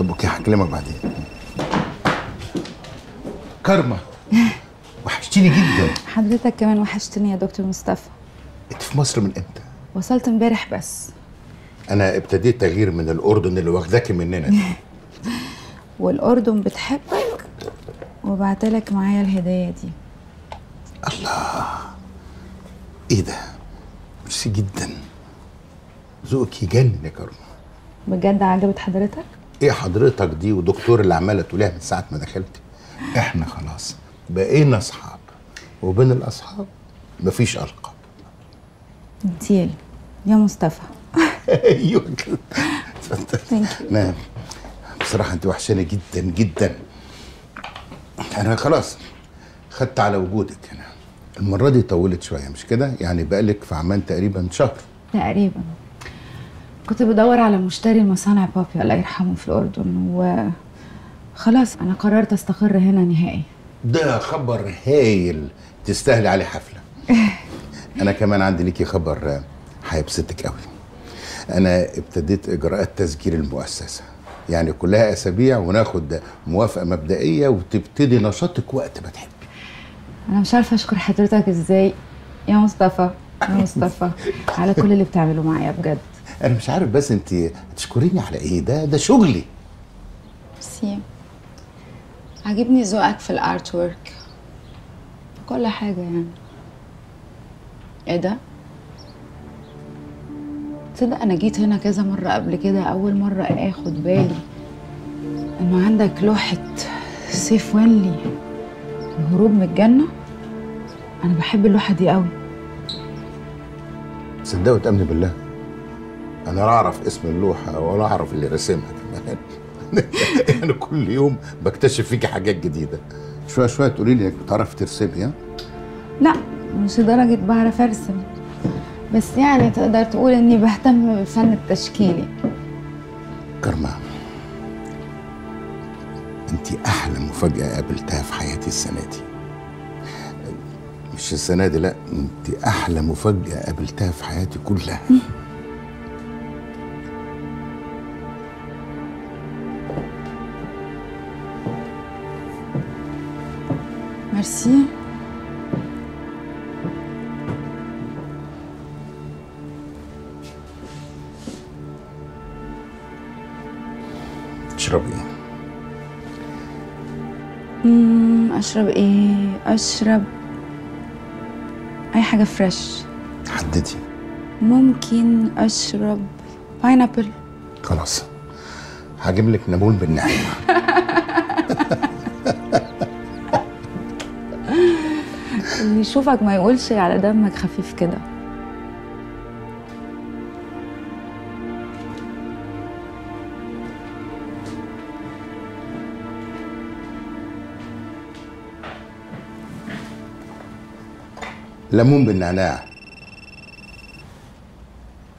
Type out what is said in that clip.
طب اوكي هكلمك بعدين كارما وحشتيني جدا حضرتك كمان وحشتني يا دكتور مصطفى انت في مصر من امتى وصلت امبارح بس انا ابتديت تغيير من الاردن اللي واخداكي مننا دي والأردن بتحبك وبعتلك معايا الهدية دي ايه ده ميرسي جدا ذوقك يجنن يا كارما بجد عجبت حضرتك؟ ايه حضرتك دي ودكتور اللي عماله تقوليها من ساعه ما دخلت احنا خلاص بقينا اصحاب وبين الاصحاب مفيش القاب ديل يا مصطفى ايوه كده اتفضل Thank you. نعم بصراحه انت وحشاني جدا جدا انا خلاص خدت على وجودك هنا المره دي طولت شويه مش كده يعني بقالك في عمان تقريبا شهر تقريبا كنت بدور على مشتري المصانع بابي الله يرحمه في الأردن و خلاص أنا قررت أستقر هنا نهائي ده خبر هايل تستاهلي عليه حفله انا كمان عندي ليكي خبر آه، هيبسطك قوي انا ابتديت اجراءات تسجيل المؤسسه يعني كلها اسابيع وناخد موافقه مبدئيه وتبتدي نشاطك وقت ما تحبي أنا مش عارفة أشكر حضرتك إزاي يا مصطفى يا مصطفى على كل اللي بتعمله معايا بجد انا مش عارف بس انت هتشكريني على ايه ده ده شغلي ميرسي عاجبني ذوقك في الارت ورك في كل حاجة يعني ايه ده؟ تصدق انا جيت هنا كذا مرة قبل كده اول مرة اخد بالي انه عندك لوحة سيف وينلي الهروب من الجنة انا بحب اللوحة دي قوي صدقوا وتامني بالله انا لا اعرف اسم اللوحه ولا اعرف اللي رسمها كمان انا كل يوم بكتشف فيكي حاجات جديده شويه شويه تقولي لي انك بتعرفي ترسمي ها لا مش لدرجة بعرف ارسم بس يعني تقدر تقول اني بهتم بالفن التشكيلي كرمة انت احلى مفاجاه قابلتها في حياتي السنه دي مش السنه دي لا انت احلى مفاجاه قابلتها في حياتي كلها ميرسي تشربي ايه مم، اشرب ايه اشرب اي حاجه فريش حددي ممكن اشرب باينابل خلاص هجيب لك نابون بالنعناع اللي يشوفك ما يقولش على دمك خفيف كده ليمون بالنعناع